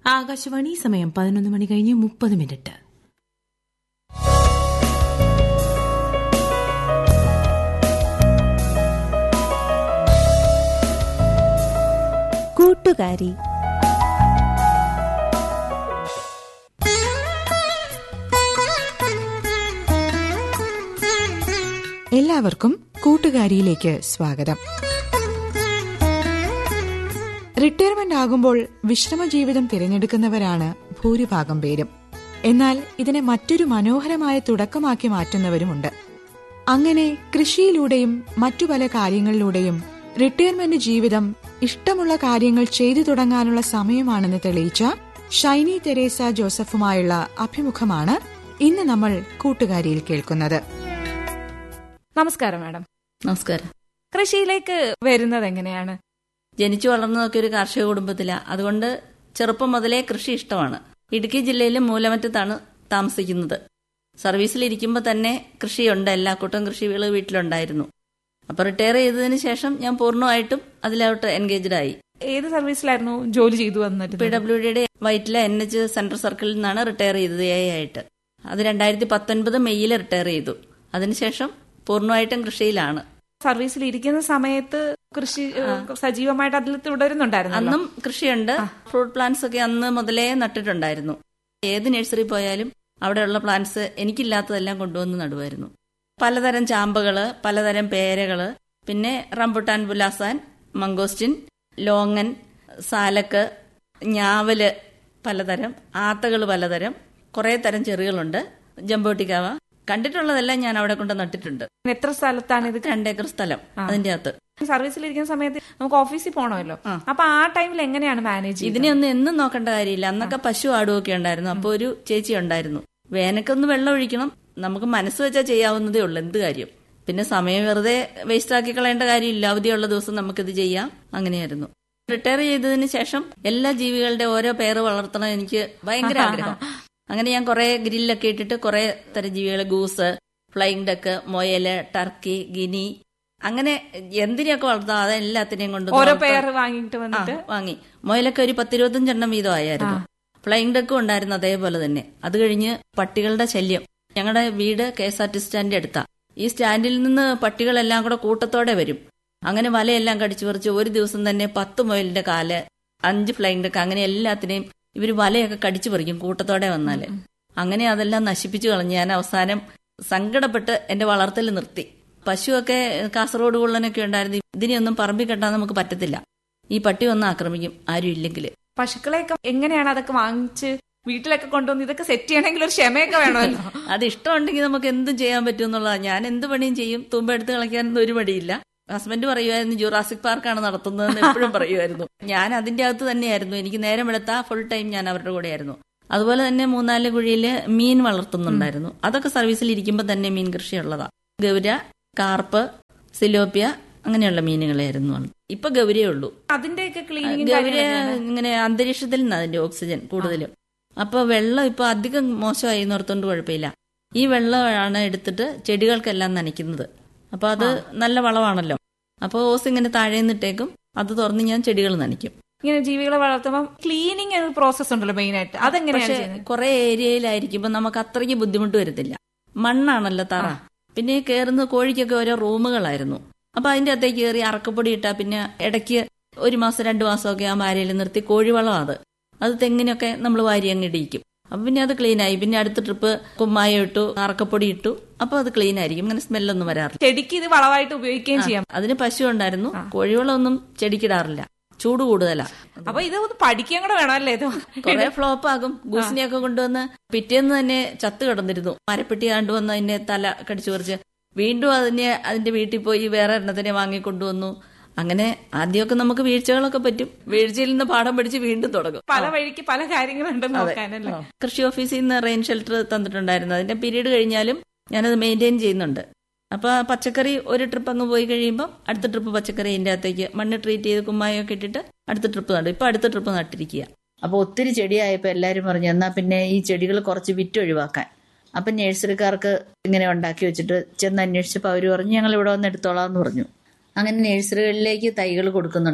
ആകാശവാണി സമയം പതിനൊന്ന് മണി കഴിഞ്ഞ് മുപ്പത് മിനിറ്റ് കൂട്ടുകാരി എല്ലാവർക്കും കൂട്ടുകാരിയിലേക്ക് സ്വാഗതം റിട്ടയർമെന്റ് ആകുമ്പോൾ വിശ്രമ ജീവിതം തിരഞ്ഞെടുക്കുന്നവരാണ് ഭൂരിഭാഗം പേരും എന്നാൽ ഇതിനെ മറ്റൊരു മനോഹരമായ തുടക്കമാക്കി മാറ്റുന്നവരുമുണ്ട് അങ്ങനെ കൃഷിയിലൂടെയും മറ്റു പല കാര്യങ്ങളിലൂടെയും റിട്ടയർമെന്റ് ജീവിതം ഇഷ്ടമുള്ള കാര്യങ്ങൾ ചെയ്തു തുടങ്ങാനുള്ള സമയമാണെന്ന് തെളിയിച്ച ഷൈനി തെരേസ ജോസഫുമായുള്ള അഭിമുഖമാണ് ഇന്ന് നമ്മൾ കൂട്ടുകാരിയിൽ കേൾക്കുന്നത് നമസ്കാരം മാഡം നമസ്കാരം കൃഷിയിലേക്ക് വരുന്നത് എങ്ങനെയാണ് ജനിച്ചു വളർന്നതൊക്കെ ഒരു കാർഷിക കുടുംബത്തിലാണ് അതുകൊണ്ട് ചെറുപ്പം മുതലേ കൃഷി ഇഷ്ടമാണ് ഇടുക്കി ജില്ലയിലെ മൂലമറ്റത്താണ് താമസിക്കുന്നത് സർവീസിലിരിക്കുമ്പോൾ തന്നെ കൃഷിയുണ്ട് എല്ലാ കൂട്ടം കൃഷികൾ വീട്ടിലുണ്ടായിരുന്നു അപ്പോൾ റിട്ടയർ ചെയ്തതിന് ശേഷം ഞാൻ പൂർണ്ണമായിട്ടും അതിലോട്ട് എൻഗേജ്ഡ് ആയി ഏത് സർവീസിലായിരുന്നു ജോലി ചെയ്തു പി വന്നിട്ട് ഡബ്ല്യു ഡിയുടെ വൈറ്റിലെ എൻ എച്ച് സെൻട്രൽ സർക്കിളിൽ നിന്നാണ് റിട്ടയർ ചെയ്തത് എ ആയിട്ട് അത് രണ്ടായിരത്തി പത്തൊൻപത് മെയ്യിൽ റിട്ടയർ ചെയ്തു അതിനുശേഷം പൂർണ്ണമായിട്ടും കൃഷിയിലാണ് സർവീസിൽ ഇരിക്കുന്ന സമയത്ത് കൃഷി ഏഹ്, സജീവമായിട്ട് അതിൽ തുടരുന്നുണ്ടായിരുന്നു അന്നും കൃഷിയുണ്ട് ഫ്രൂട്ട് പ്ലാന്റ്സ് ഒക്കെ അന്ന് മുതലേ നട്ടിട്ടുണ്ടായിരുന്നു ഏത് നഴ്സറി പോയാലും അവിടെയുള്ള പ്ലാന്റ്സ് എനിക്കില്ലാത്തതെല്ലാം കൊണ്ടുവന്ന് നടുവായിരുന്നു പലതരം ചാമ്പകള് പലതരം പേരകള് പിന്നെ rambutan pulasan mangosteen longan salak ഞാവല് പലതരം ആത്തകൾ പലതരം കുറേ തരം ചെറികളുണ്ട് ജമ്പോട്ടിക്കാവ കണ്ടിട്ടുള്ളതെല്ലാം ഞാൻ അവിടെ കൊണ്ട് നട്ടിട്ടുണ്ട് എത്ര സ്ഥലത്താണ് ഇത് രണ്ടേക്കർ സ്ഥലം അതിന്റെ അകത്ത് സർവീസിൽ ഇരിക്കുന്ന സമയത്ത് നമുക്ക് ഓഫീസിൽ പോകണമല്ലോ അപ്പൊ ആ ടൈമിൽ എങ്ങനെയാണ് മാനേജ് ചെയ്യുന്നത് ഇതിനെ ഒന്നും എന്നും നോക്കേണ്ട കാര്യമില്ല അന്നൊക്കെ പശു ആടുമൊക്കെ ഉണ്ടായിരുന്നു അപ്പൊ ഒരു ചേച്ചി ഉണ്ടായിരുന്നു വേനക്കൊന്ന് വെള്ളം ഒഴിക്കണം നമുക്ക് മനസ്സ് വെച്ചാൽ ചെയ്യാവുന്നതേ ഉള്ളൂ എന്ത് കാര്യം പിന്നെ സമയം വെറുതെ വേസ്റ്റ് ആക്കി കളയേണ്ട കാര്യമില്ല അവധിയുള്ള ദിവസം നമുക്കിത് ചെയ്യാം അങ്ങനെയായിരുന്നു റിട്ടയർ ചെയ്തതിന് ശേഷം എല്ലാ ജീവികളുടെ ഓരോ പേര് വളർത്തണം എനിക്ക് ഭയങ്കര ആഗ്രഹം അങ്ങനെ ഞാൻ കുറെ ഗ്രില്ലൊക്കെ ഇട്ടിട്ട് കുറെ തരം ജീവികളെ ഗൂസ് ഫ്ലൈങ് ഡക്ക് മൊയല് ടർക്കി ഗിനി അങ്ങനെ എന്തിനെയൊക്കെ വളർത്താം അതെല്ലാത്തിനെയും കൊണ്ട് ഓരോ വളർത്താൻ- പേര് വാങ്ങിയിട്ട് വന്നിട്ട് ആ, വാങ്ങി മുയലൊക്കെ ഒരു പത്തിരുപത്തഞ്ചെണ്ണം വീതം ആയിരുന്നു ഫ്ലൈങ് ഡക്കും ഉണ്ടായിരുന്നു അതേപോലെ തന്നെ അത് കഴിഞ്ഞ് പട്ടികളുടെ ശല്യം ഞങ്ങളുടെ വീട് കെ എസ് ആർ ടി സ്റ്റാൻഡിന്റെ അടുത്താ ഈ സ്റ്റാൻഡിൽ നിന്ന് പട്ടികളെല്ലാം കൂടെ കൂട്ടത്തോടെ വരും അങ്ങനെ വലയെല്ലാം കടിച്ചു പറിച്ച് ഒരു ദിവസം തന്നെ പത്ത് മുയലിന്റെ കാല് അഞ്ച് ഫ്ലൈങ് ഡക്ക് അങ്ങനെ എല്ലാത്തിനെയും ഇവര് വലയൊക്കെ കടിച്ചു പറിക്കും കൂട്ടത്തോടെ വന്നാല് അങ്ങനെ അതെല്ലാം നശിപ്പിച്ചു കളഞ്ഞ് ഞാൻ അവസാനം സങ്കടപ്പെട്ട് എന്റെ വളർത്തൽ നിർത്തി പശുവൊക്കെ കാസർഗോഡ് കുള്ളനൊക്കെ ഉണ്ടായിരുന്നു ഇതിനെയൊന്നും പറമ്പിൽ കെട്ടാൻ നമുക്ക് പറ്റത്തില്ല ഈ പട്ടി വന്ന് ആക്രമിക്കും ആരും ഇല്ലെങ്കിൽ പശുക്കളെയൊക്കെ എങ്ങനെയാണ് അതൊക്കെ വാങ്ങിച്ച് വീട്ടിലൊക്കെ കൊണ്ടുവന്ന് ഇതൊക്കെ സെറ്റ് ചെയ്യണമെങ്കിൽ ഒരു ക്ഷമയൊക്കെ വേണമല്ലോ അത് ഇഷ്ടമുണ്ടെങ്കിൽ നമുക്ക് എന്തും ചെയ്യാൻ പറ്റും എന്നുള്ളതാണ് ഞാൻ എന്ത് പണിയും ചെയ്യും തുമ്പ എടുത്ത് കളിക്കാനൊന്നും ഒരു മടിയില്ല ഹസ്ബൻഡ് പറയുമായിരുന്നു ജുറാസിക് പാർക്കാണ് നടത്തുന്നതെന്ന് എപ്പോഴും പറയുമായിരുന്നു ഞാൻ അതിന്റെ അകത്ത് തന്നെയായിരുന്നു എനിക്ക് നേരം വെളുത്താ ഫുൾ ടൈം ഞാൻ അവരുടെ കൂടെയായിരുന്നു അതുപോലെ തന്നെ മൂന്നാല് കുഴിയില് മീൻ വളർത്തുന്നുണ്ടായിരുന്നു അതൊക്കെ സർവീസിൽ ഇരിക്കുമ്പോൾ തന്നെ മീൻ കൃഷി ഉള്ളതാ ഗൗര കാർപ്പ് സിലോപ്പിയ അങ്ങനെയുള്ള മീനുകളായിരുന്നു വളർത്തുന്നത്. ഇപ്പൊ ഗൗരയേ ഉള്ളൂ അതിന്റെയൊക്കെ ക്ലീനിങ് ഗൗര ഇങ്ങനെ അന്തരീക്ഷത്തിൽ നിന്ന് അതിന്റെ ഓക്സിജൻ കൂടുതലും അപ്പൊ വെള്ളം ഇപ്പൊ അധികം മോശമായി നിർത്തോണ്ട് കുഴപ്പമില്ല ഈ വെള്ളമാണ് എടുത്തിട്ട് ചെടികൾക്കെല്ലാം നനയ്ക്കുന്നത് അപ്പൊ അത് നല്ല വളമാണല്ലോ അപ്പൊ ഓസ് ഇങ്ങനെ താഴെ നിന്നിട്ടേക്കും അത് തുറന്ന് ഞാൻ ചെടികൾ നനയ്ക്കും ഇങ്ങനെ ജീവികളെ വളർത്തുമ്പോൾ ക്ലീനിങ് എന്ന പ്രോസസ് ഉണ്ടല്ലോ മെയിൻ ആയിട്ട് അതെങ്ങനെയാണ് പക്ഷെ ചെയ്യുന്നത് കുറെ ഏരിയയിലായിരിക്കുമ്പോ നമുക്ക് അത്രയ്ക്ക് ബുദ്ധിമുട്ട് വരത്തില്ല മണ്ണാണല്ലോ തറ പിന്നെ ഈ കയറുന്ന കോഴിക്കൊക്കെ ഓരോ റൂമുകളായിരുന്നു അപ്പൊ അതിന്റെ അകത്തേക്ക് കയറി അറക്കപ്പൊടി ഇട്ടാ പിന്നെ ഇടയ്ക്ക് ഒരു മാസം രണ്ടു മാസമൊക്കെ ആ വാരയിൽ നിർത്തി കോഴിവളം അത് അത് തെങ്ങിനൊക്കെ നമ്മൾ വാരി അങ്ങ് ഇടിയിക്കും അപ്പൊ പിന്നെ അത് ക്ലീൻ ആയി പിന്നെ അടുത്ത ട്രിപ്പ് കുമ്മായം ഇട്ടു അറക്കപ്പൊടി ഇട്ടു അപ്പൊ അത് ക്ലീൻ ആയിരിക്കും അങ്ങനെ സ്മെല്ലൊന്നും വരാറില്ല ചെടിക്ക് ഇത് വളമായിട്ട് ഉപയോഗിക്കുകയും ചെയ്യാം അതിന് പശു ഉണ്ടായിരുന്നു കോഴിവളമൊന്നും ചെടിക്കിടാറില്ല ചൂട് കൂടുതലാ അപ്പൊ ഇത് ഒന്ന് പഠിക്കാൻ കൂടെ വേണമല്ലേ ഇത് കുറെ ഫ്ലോപ്പ് ആകും ഗൂസിനെയൊക്കെ കൊണ്ടുവന്ന് പിറ്റേന്ന് തന്നെ ചത്തു കിടന്നിരുന്നു മരപ്പെട്ടി കണ്ടുവന്ന് അതിന്റെ തല കടിച്ചു പറിച്ച് വീണ്ടും അതിനെ അതിന്റെ വീട്ടിൽ പോയി വേറെ എണ്ണത്തിനെ വാങ്ങിക്കൊണ്ടുവന്നു അങ്ങനെ ആദ്യമൊക്കെ നമുക്ക് വീഴ്ചകളൊക്കെ പറ്റും വീഴ്ചയിൽ നിന്ന് പാഠം പഠിച്ച് വീണ്ടും തുടങ്ങും പല വഴിക്ക് പല കാര്യങ്ങളുണ്ടെന്ന് നോക്കാനല്ലേ കൃഷി ഓഫീസിൽ നിന്ന് റെയിൻ ഷെൽട്ടർ തന്നിട്ടുണ്ടായിരുന്നു അതിന്റെ പീരീഡ് കഴിഞ്ഞാലും ഞാനത് മെയിൻറ്റെയിൻ ചെയ്യുന്നുണ്ട് അപ്പൊ പച്ചക്കറി ഒരു ട്രിപ്പ് അങ്ങ് പോയി കഴിയുമ്പോൾ അടുത്ത ട്രിപ്പ് പച്ചക്കറി അതിന്റെ അകത്തേക്ക് മണ്ണ് ട്രീറ്റ് ചെയ്ത് കുമ്മായൊക്കെ ഇട്ടിട്ട് അടുത്ത ട്രിപ്പ് നടും ഇപ്പൊ അടുത്ത ട്രിപ്പ് നട്ടിരിക്കുക അപ്പൊ ഒത്തിരി ചെടിയായപ്പോ എല്ലാരും പറഞ്ഞു എന്നാ പിന്നെ ഈ ചെടികൾ കുറച്ച് വിറ്റ് ഒഴിവാക്കാൻ അപ്പൊ നഴ്സറിക്കാർക്ക് ഇങ്ങനെ ഉണ്ടാക്കി വെച്ചിട്ട് ചെന്ന് അന്വേഷിച്ചപ്പോൾ അവര് പറഞ്ഞു ഞങ്ങൾ ഇവിടെ വന്ന് എടുത്തോളാം എന്ന് പറഞ്ഞു അങ്ങനെ നഴ്സറികളിലേക്ക് തൈകൾ കൊടുക്കുന്നുണ്ട്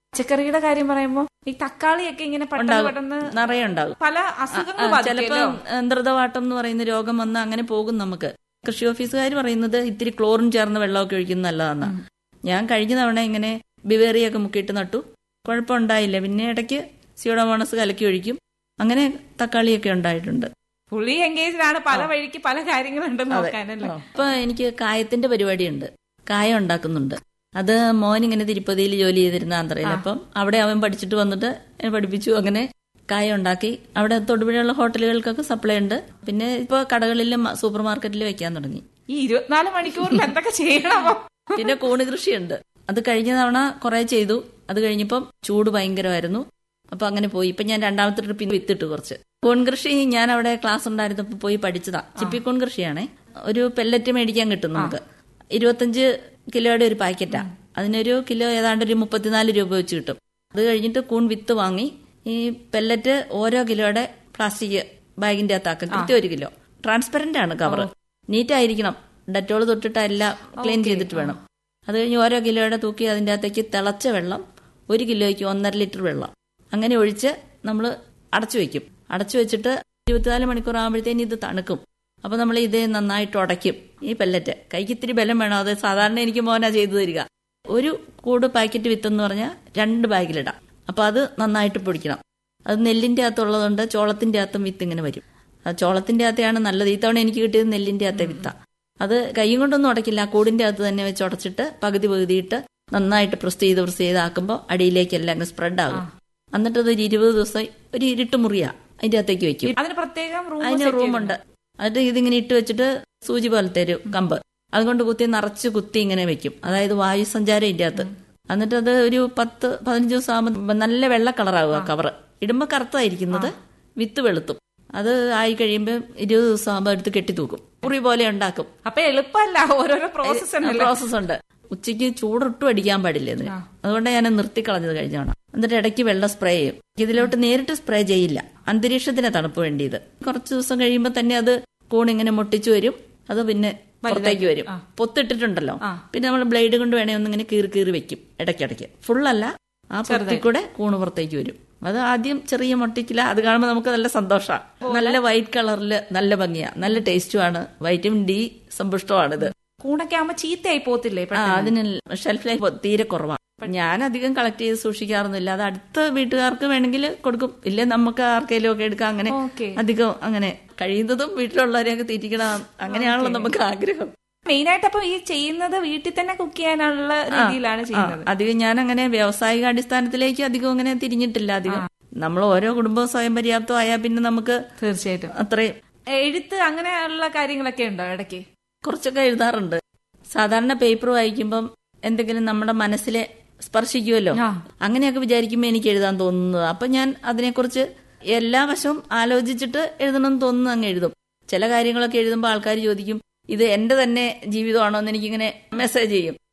പച്ചക്കറിയുടെ കാര്യം പറയുമ്പോ ഈ തക്കാളിയൊക്കെ ഇങ്ങനെ പെട്ടെന്ന് ഉണ്ടാകും പെട്ടെന്ന് നിറയെ ഉണ്ടാകും പല അസുഖങ്ങൾ ചിലപ്പോ ബാധിക്കുമല്ലോ ധൃതവാട്ടം എന്ന് പറയുന്ന രോഗം വന്ന് അങ്ങനെ പോകും നമുക്ക് കൃഷി ഓഫീസുകാർ പറയുന്നത് ഇത്തിരി ക്ലോറിൻ ചേർന്ന വെള്ളമൊക്കെ ഒഴിക്കുന്നത് നല്ലതാണെന്ന് ഞാൻ കഴിഞ്ഞ തവണ ഇങ്ങനെ ബിവേറിയൊക്കെ മുക്കിയിട്ട് നട്ടു കുഴപ്പമുണ്ടായില്ല പിന്നെ ഇടയ്ക്ക് സിയോഡോമോണസ് കലക്കി ഒഴിക്കും അങ്ങനെ തക്കാളിയൊക്കെ ഉണ്ടായിട്ടുണ്ട് പുള്ളി എൻഗേജ്ഡ് ആണ് പല വഴിക്ക് പല കാര്യങ്ങളുണ്ടെന്ന് നോക്കാനല്ലേ ഇപ്പൊ എനിക്ക് കായത്തിന്റെ പരിപാടിയുണ്ട് കായം ഉണ്ടാക്കുന്നുണ്ട് അത് മോൻ ഇങ്ങനെ തിരുപ്പതിയിൽ ജോലി ചെയ്തിരുന്ന ആന്ധ്രയിൽ അപ്പം അവിടെ അവൻ പഠിച്ചിട്ട് വന്നിട്ട് എന്നെ പഠിപ്പിച്ചു അങ്ങനെ കായം ഉണ്ടാക്കി അവിടെ തൊടുപുഴയുള്ള ഹോട്ടലുകൾക്കൊക്കെ സപ്ലൈ ഉണ്ട് പിന്നെ ഇപ്പൊ കടകളിലും സൂപ്പർ മാർക്കറ്റിലും വെക്കാൻ തുടങ്ങി ഈ ഇരുപത്തിനാല് മണിക്കൂറിൽ എന്തൊക്കെ ചെയ്യണമോ പിന്നെ കൂണ് കൃഷിയുണ്ട് അത് കഴിഞ്ഞ തവണ കുറെ ചെയ്തു അത് കഴിഞ്ഞപ്പം ചൂട് ഭയങ്കരമായിരുന്നു അപ്പൊ അങ്ങനെ പോയി ഇപ്പൊ ഞാൻ രണ്ടാമത്തെ ട്രിപ്പിൽ വിത്തിട്ട് കുറച്ച് കൂൺ കൃഷി ഞാൻ അവിടെ ക്ലാസ് ഉണ്ടായിരുന്നപ്പോ പോയി പഠിച്ചതാ ചിപ്പിക്കൂൺ കൃഷിയാണേ ഒരു പെല്ലറ്റ് മേടിക്കാൻ കിട്ടും നമുക്ക് ഇരുപത്തഞ്ച് കിലോയുടെ ഒരു പാക്കറ്റാ അതിനൊരു കിലോ ഏതാണ്ട് ഒരു മുപ്പത്തിനാല് രൂപ വെച്ച് കിട്ടും അത് കഴിഞ്ഞിട്ട് കൂൺ വിത്ത് വാങ്ങി ഈ പെല്ലറ്റ് ഓരോ കിലോയുടെ പ്ലാസ്റ്റിക് ബാഗിന്റെ അകത്താക്കും കൃത്യം ഒരു കിലോ ട്രാൻസ്പെറന്റ് ആണ് കവർ നീറ്റ് ആയിരിക്കണം ഡെറ്റോൾ തൊട്ടിട്ട് എല്ലാം ക്ലീൻ ചെയ്തിട്ട് വേണം അത് കഴിഞ്ഞ് ഓരോ കിലോയുടെ തൂക്കി അതിൻ്റെ അകത്തേക്ക് തിളച്ച വെള്ളം ഒരു കിലോയ്ക്ക് ഒന്നര ലിറ്റർ വെള്ളം അങ്ങനെ ഒഴിച്ച് നമ്മൾ അടച്ചു വെക്കും അടച്ചു വെച്ചിട്ട് ഇരുപത്തിനാല് മണിക്കൂർ ആകുമ്പോഴത്തേന് ഇത് തണുക്കും അപ്പൊ നമ്മൾ ഇത് നന്നായിട്ട് ഉടയ്ക്കും ഈ പെല്ലറ്റ് കൈക്ക് ഇത്തിരി ബലം വേണം അത് സാധാരണ എനിക്ക് മോനാ ചെയ്തു തരിക ഒരു കൂട് പാക്കറ്റ് വിത്തെന്ന് പറഞ്ഞാൽ രണ്ട് ബാഗിലിടാം അപ്പൊ അത് നന്നായിട്ട് പൊടിക്കണം അത് നെല്ലിന്റെ അകത്തുള്ളതുകൊണ്ട് ചോളത്തിന്റെ അകത്തും വിത്ത് ഇങ്ങനെ വരും അത് ചോളത്തിന്റെ അകത്തെയാണ് നല്ലത് ഈ തവണ എനിക്ക് കിട്ടിയത് നെല്ലിന്റെ അകത്തെ വിത്താ അത് കൈയും കൊണ്ടൊന്നും ഉടക്കില്ല ആ കൂടിന്റെ അകത്ത് തന്നെ വെച്ച് ഉടച്ചിട്ട് പകുതി പകുതിയിട്ട് നന്നായിട്ട് പ്രസ് ചെയ്ത് പ്രസ് ചെയ്താക്കുമ്പോൾ അടിയിലേക്കെല്ലാം അങ്ങ് സ്പ്രെഡ് ആകും എന്നിട്ട് അത് ഒരു ഇരുപത് ദിവസം ഒരു ഇരുട്ട് മുറിയാ അതിന്റെ അകത്തേക്ക് വെക്കും അതിന് പ്രത്യേകം റൂം അതിന് റൂമുണ്ട് എന്നിട്ട് ഇതിങ്ങനെ ഇട്ട് വെച്ചിട്ട് സൂചി പോലത്തെ ഒരു കമ്പ് അതുകൊണ്ട് കുത്തി നിറച്ച് കുത്തി ഇങ്ങനെ വെക്കും അതായത് വായു സഞ്ചാരം ഇതിന്റെ അകത്ത് എന്നിട്ട് അത് ഒരു പത്ത് പതിനഞ്ച് ദിവസം ആകുമ്പോൾ നല്ല വെള്ള കളറാകും ആ കവറ് ഇടുമ്പോ കറുത്തായിരിക്കുന്നത് വിത്ത് വെളുത്തും അത് ആയി കഴിയുമ്പോൾ ഇരുപത് ദിവസം ആകുമ്പോൾ എടുത്ത് കെട്ടി തൂക്കും കുറി പോലെ ഉണ്ടാക്കും അപ്പൊ എളുപ്പമല്ല ഓരോരോ പ്രോസസ് ഉണ്ടല്ലോ പ്രോസസ് ഉണ്ട് ഉച്ചയ്ക്ക് ചൂടൊട്ടും അടിക്കാൻ പാടില്ല ഇതിന് അതുകൊണ്ട് ഞാൻ നിർത്തിക്കളഞ്ഞത് കഴിഞ്ഞോണം എന്നിട്ട് ഇടയ്ക്ക് വെള്ളം സ്പ്രേ ചെയ്യും ഇതിലോട്ട് നേരിട്ട് സ്പ്രേ ചെയ്യില്ല അന്തരീക്ഷത്തിന് തണുപ്പ് വേണ്ടിയത് കുറച്ച് ദിവസം കഴിയുമ്പോൾ തന്നെ അത് കൂണിങ്ങനെ മുട്ടിച്ചു വരും അത് പിന്നെ പുറത്തേക്ക് വരും പൊത്തിട്ടിട്ടുണ്ടല്ലോ പിന്നെ നമ്മൾ ബ്ലേഡ് കൊണ്ട് വേണേ ഒന്നിങ്ങനെ കീറി കീറി വെക്കും ഇടയ്ക്കിടയ്ക്ക് ഫുള്ളല്ല ആ പൊത്തിൽ കൂടെ കൂണ് പുറത്തേക്ക് വരും അത് ആദ്യം ചെറിയ മുട്ടിക്കില്ല അത് കാണുമ്പോൾ നമുക്ക് നല്ല സന്തോഷമാണ് നല്ല വൈറ്റ് കളറില് നല്ല ഭംഗിയാ നല്ല ടേസ്റ്റുമാണ് വൈറ്റമിൻ ഡി സമ്പുഷ്ടമാണിത് കൂണൊക്കെ ആവുമ്പോ ചീത്തയായി പോത്തില്ലേ ആ അതിന് ഷെൽഫ് ലൈഫ് തീരെ കുറവാണ് ഞാൻ അധികം കളക്ട് ചെയ്ത് സൂക്ഷിക്കാറൊന്നുമില്ല അത് അടുത്ത വീട്ടുകാർക്ക് വേണമെങ്കിൽ കൊടുക്കും ഇല്ലേ നമുക്ക് ആർക്കെങ്കിലും ഒക്കെ എടുക്കാം അങ്ങനെ ഓക്കെ അധികം അങ്ങനെ കഴിയുന്നതും വീട്ടിലുള്ളവരെയൊക്കെ തീറ്റിക്കണം അങ്ങനെയാണല്ലോ നമുക്ക് ആഗ്രഹം മെയിൻ ആയിട്ട് അപ്പൊ ഈ ചെയ്യുന്നത് വീട്ടിൽ തന്നെ കുക്ക് ചെയ്യാനുള്ള രീതിയിലാണ് ആ, ചെയ്യുന്നത് അധികം ഞാൻ അങ്ങനെ വ്യാവസായിക അടിസ്ഥാനത്തിലേക്ക് അധികം അങ്ങനെ തിരിഞ്ഞിട്ടില്ല അധികം നമ്മൾ ഓരോ കുടുംബവും സ്വയം പര്യാപ്തമായാൽ പിന്നെ നമുക്ക് തീർച്ചയായിട്ടും അത്രയും എഴുത്ത് അങ്ങനെയുള്ള കാര്യങ്ങളൊക്കെ ഉണ്ടോ ഇടയ്ക്ക് കുറച്ചൊക്കെ എഴുതാറുണ്ട് സാധാരണ പേപ്പർ വായിക്കുമ്പം എന്തെങ്കിലും നമ്മുടെ മനസ്സിലെ സ്പർശിക്കുമല്ലോ ആ. അങ്ങനെയൊക്കെ വിചാരിക്കുമ്പോൾ എനിക്ക് എഴുതാൻ തോന്നുന്നത് അപ്പൊ ഞാൻ അതിനെക്കുറിച്ച് എല്ലാ വശവും ആലോചിച്ചിട്ട് എഴുതണം എന്ന് തോന്നുന്നു അങ്ങ് എഴുതും ചില കാര്യങ്ങളൊക്കെ എഴുതുമ്പോൾ ആൾക്കാർ ചോദിക്കും ഇത് എന്റെ തന്നെ ജീവിതമാണോ എന്ന് എനിക്കിങ്ങനെ മെസ്സേജ് ചെയ്യും